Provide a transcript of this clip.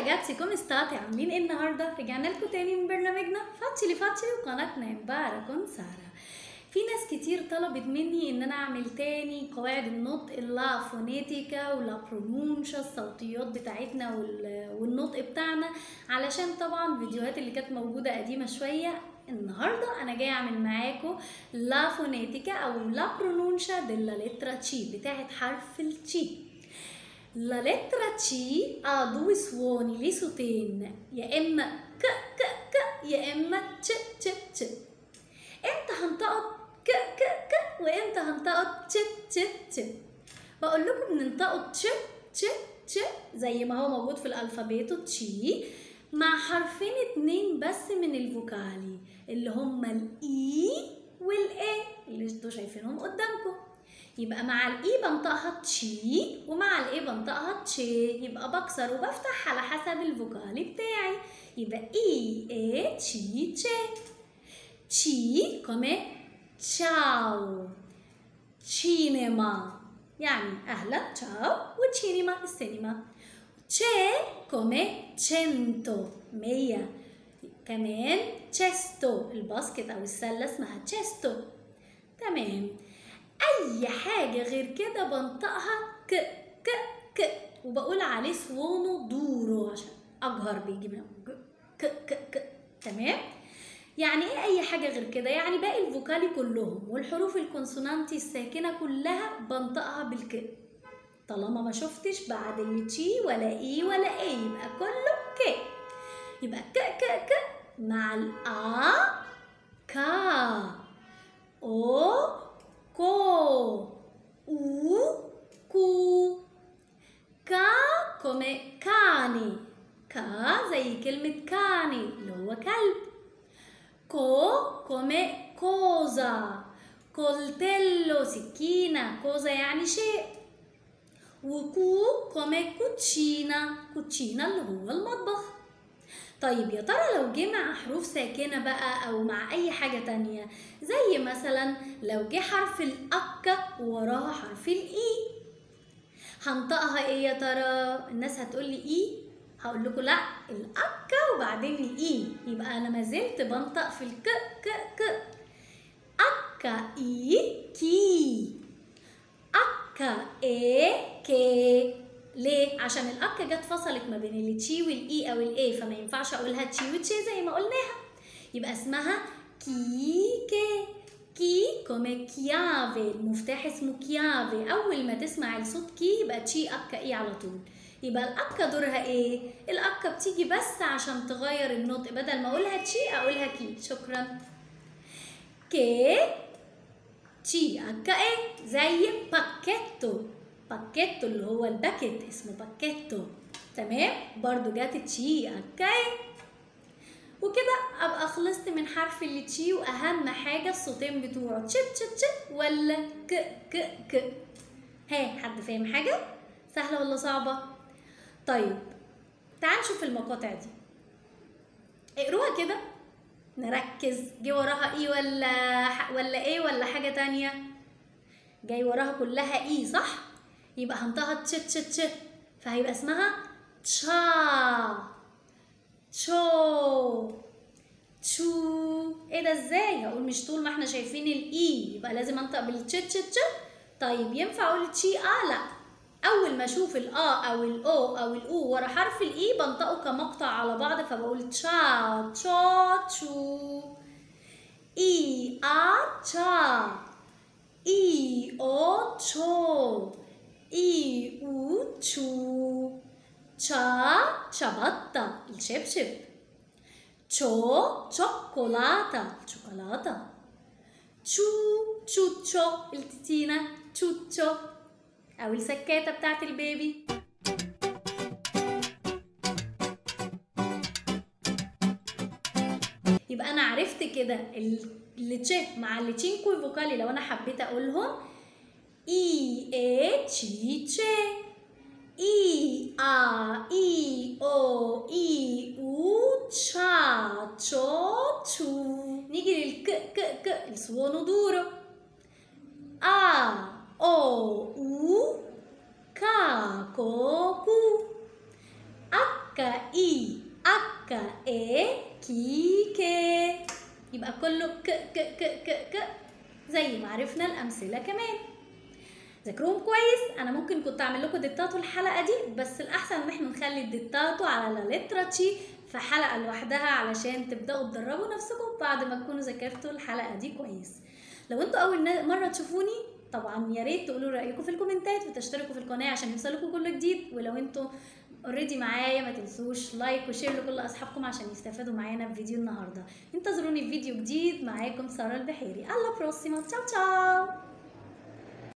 ragazzi come state عاملين ايه النهارده رجعنا لكم تاني من برنامجنا فاتشلي فاتشلي وقناتنا امبارح كون ساره في ناس كتير طلبت مني ان انا اعمل تاني قواعد النطق اللا فونيتيكا ولا برونونشا الصوتيات بتاعتنا وال- والنطق بتاعنا علشان طبعا الفيديوهات اللي كانت موجوده قديمه شويه النهارده انا جايه اعمل معاكم لا فونيتيكا او لا برونونشا دella lettera C بتاعت حرف التشي La lettera C ha due suoni lì صوتين يا اما ك ك ك يا اما تش تش تش امتى هنطقط ك ك ك وامتى هنطقط تش تش تش بقول لكم بننطقه تش تش تش زي ما هو موجود في الالفابيتو تشي مع حرفين اتنين بس من الفوكالي اللي هما الاي والاي اللي انتوا شايفينهم قدامكم يبقى مع الاي بنطقها تشي ومع الاي بنطقها تشي يبقى بكسر وبفتح على حسب الفوكالي بتاعي يبقى اي اي تشي تشي تشي come ciao cinema يعني اهلا تشاو وتشينما السينما c'è come cento مية كمان cesto الباسكت او السلة اسمها cesto تمام اي حاجة غير كده بنطقها ك ك ك وبقول عليه سوونو دورو عشان اجهر بيجي من ك ك ك تمام يعني ايه اي حاجه غير كده يعني باقي الفوكالي كلهم والحروف الكونسونانتي الساكنه كلها بنطقها بالك طالما ما شفتش بعد التشي ولا اي ولا اي يبقى كله ك يبقى ك ك ك مع الآ كا او كو او كو كا come cane كا زي كلمة كاني اللي هو كلب كو come كوزا كولتيلو سكينة كوزا يعني شيء وكو come كوتشينا كوتشينا اللي هو المطبخ طيب يا ترى لو جه مع حروف ساكنة بقى أو مع أي حاجة تانية زي مثلا لو جه حرف الأكة ووراها حرف الإي هنطقها إيه يا ترى؟ الناس هتقولي إي هقول لكم لا الأكة وبعدين الإي يبقى أنا ما زلت بنطق في الك ك ك أكا إي كي أكا إيه كي ليه؟ عشان الأكا جت فصلت ما بين التشي والإي أو الإي فما ينفعش أقولها تشي وتشي زي ما قلناها يبقى اسمها كيكي كي كومي كيافي المفتاح اسمه كيافي أول ما تسمع الصوت كي يبقى تشي أكا إي على طول يبقى الأكا دورها إيه؟ الأكا بتيجي بس عشان تغير النطق بدل ما أقولها تشي أقولها كي شكرا كي تشي أكا إيه زي باكيتو باكيتو اللي هو الباكيت اسمه باكيتو تمام برضو جات تشي أكا إيه وكده ابقى خلصت من حرف اللي تشي واهم حاجه الصوتين بتوعه تش تش تش ولا ك ك ك ها حد فاهم حاجه سهله ولا صعبه طيب تعال نشوف المقاطع دي اقروها كده نركز جه وراها ايه ولا ح- ولا ايه ولا حاجه تانية جاي وراها كلها ايه صح يبقى هنطقها تش تش تش فهيبقى اسمها تشا تشو تشو ايه ده ازاي هقول مش طول ما احنا شايفين الاي يبقى لازم انطق بالتش تش تش طيب ينفع اقول تشي اه لا اول ما اشوف الاه او الاو او الاو ورا حرف الاي بنطقه كمقطع على بعض فبقول تشا تشو تشو اي ا تشا اي او تشو اي او تشو تشا ciabatta الشبشب تشو cioccolata الشوكولاتة تشو تشوتشو التتينة تشوتشو أو السكاتة بتاعت البيبي يبقى أنا عرفت كده اللي تش مع اللي تشينكو فوكالي لو أنا حبيت أقولهم إي إيه تشي تشي إي آ إي أو إي أو تشا تشو تشو نيجي للك ك ك السوونو دورو آ أو أو كا كو كو أكا إي أكا إيه كي كي يبقى كله ك ك ك ك ك زي ما عرفنا الأمثلة كمان ذاكروهم كويس انا ممكن كنت اعمل لكم ديتاتو الحلقه دي بس الاحسن ان احنا نخلي الديتاتو على لا لترا تشي في حلقه لوحدها علشان تبداوا تدربوا نفسكم بعد ما تكونوا ذاكرتوا الحلقه دي كويس لو انتوا اول نا- مره تشوفوني طبعا يا ريت تقولوا رايكم في الكومنتات وتشتركوا في القناه عشان يوصلكم كل جديد ولو انتوا اوريدي معايا ما تنسوش لايك وشير لكل اصحابكم عشان يستفادوا معانا في فيديو النهارده انتظروني في فيديو جديد معاكم ساره البحيري alla prossima ciao ciao